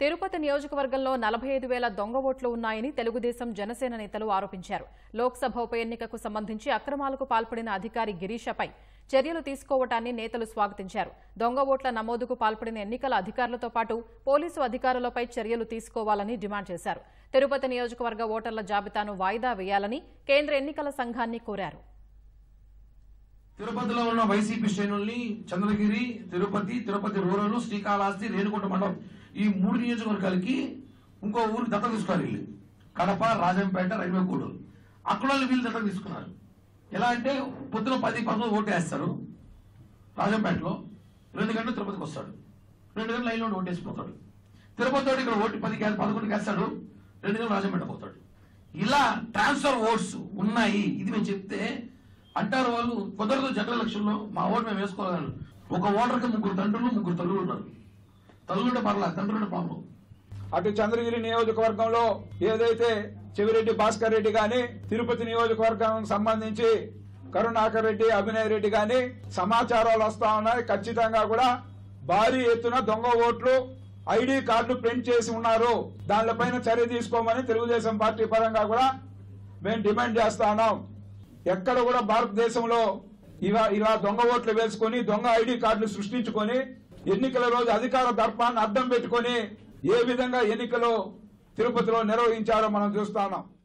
తిరుపతి నియోజకవర్గంలో నలభై ఐదు వేల దొంగ ఓట్లు ఉన్నాయని తెలుగుదేశం జనసేన నేతలు ఆరోపించారు లోక్సభ ఉప ఎన్నికకు సంబంధించి అక్రమాలకు పాల్పడిన అధికారి గిరీషపై చర్యలు తీసుకోవటాన్ని నేతలు స్వాగతించారు దొంగ ఓట్ల నమోదుకు పాల్పడిన ఎన్నికల అధికారులతో పాటు పోలీసు అధికారులపై చర్యలు తీసుకోవాలని డిమాండ్ చేశారు తిరుపతి నియోజకవర్గ ఓటర్ల జాబితాను వాయిదా వేయాలని కేంద్ర ఎన్నికల సంఘాన్ని కోరారు తిరుపతిలో ఉన్న వైసీపీ శ్రేణుల్ని చంద్రగిరి తిరుపతి తిరుపతి రూరల్ శ్రీకాళహస్తి రేణుగుంట మండలం ఈ మూడు నియోజకవర్గాలకి ఇంకో ఊరికి దత్తత తీసుకోవాలి వీళ్ళు కడప రాజంపేట రైల్వే కోడూరు అక్కడ వాళ్ళు వీళ్ళు దత్తత తీసుకున్నారు ఎలా అంటే పొద్దున పది పదకొండు ఓటు వేస్తారు రాజంపేటలో రెండు గంటలు తిరుపతికి వస్తాడు రెండు గంటలు లైన్లో ఉండి ఓటేసిపోతాడు తిరుపతి వాడు ఇక్కడ ఓటు పది పదకొండుకి వేస్తాడు రెండు గంటలు రాజంపేట పోతాడు ఇలా ట్రాన్స్ఫర్ ఓట్స్ ఉన్నాయి ఇది మేము చెప్తే అంటారు వాళ్ళు కుదరదు జనరల్ ఎలక్షన్ లో మా ఓటు మేము వేసుకోగలను ఒక ఓటర్కి ముగ్గురు తండ్రులు ముగ్గురు తల్లులు ఉన్నారు తల్లులుంటే పర్లా తండ్రులుంటే పాపం అటు చంద్రగిరి నియోజకవర్గంలో ఏదైతే చెవిరెడ్డి భాస్కర్ రెడ్డి గాని తిరుపతి నియోజకవర్గం సంబంధించి కరుణాకర్ రెడ్డి అభినయ్ రెడ్డి గాని సమాచారాలు వస్తా ఉన్నాయి ఖచ్చితంగా కూడా భారీ ఎత్తున దొంగ ఓట్లు ఐడి కార్డులు ప్రింట్ చేసి ఉన్నారు దానిపైన చర్య తీసుకోమని తెలుగుదేశం పార్టీ పరంగా కూడా మేము డిమాండ్ చేస్తా ఉన్నాం ఎక్కడ కూడా భారతదేశంలో ఇలా ఇలా దొంగ ఓట్లు వేసుకొని దొంగ ఐడి కార్డులు సృష్టించుకొని ఎన్నికల రోజు అధికార దర్పాన్ని అడ్డం పెట్టుకొని ఏ విధంగా ఎన్నికలు తిరుపతిలో నిర్వహించారో మనం చూస్తా ఉన్నాం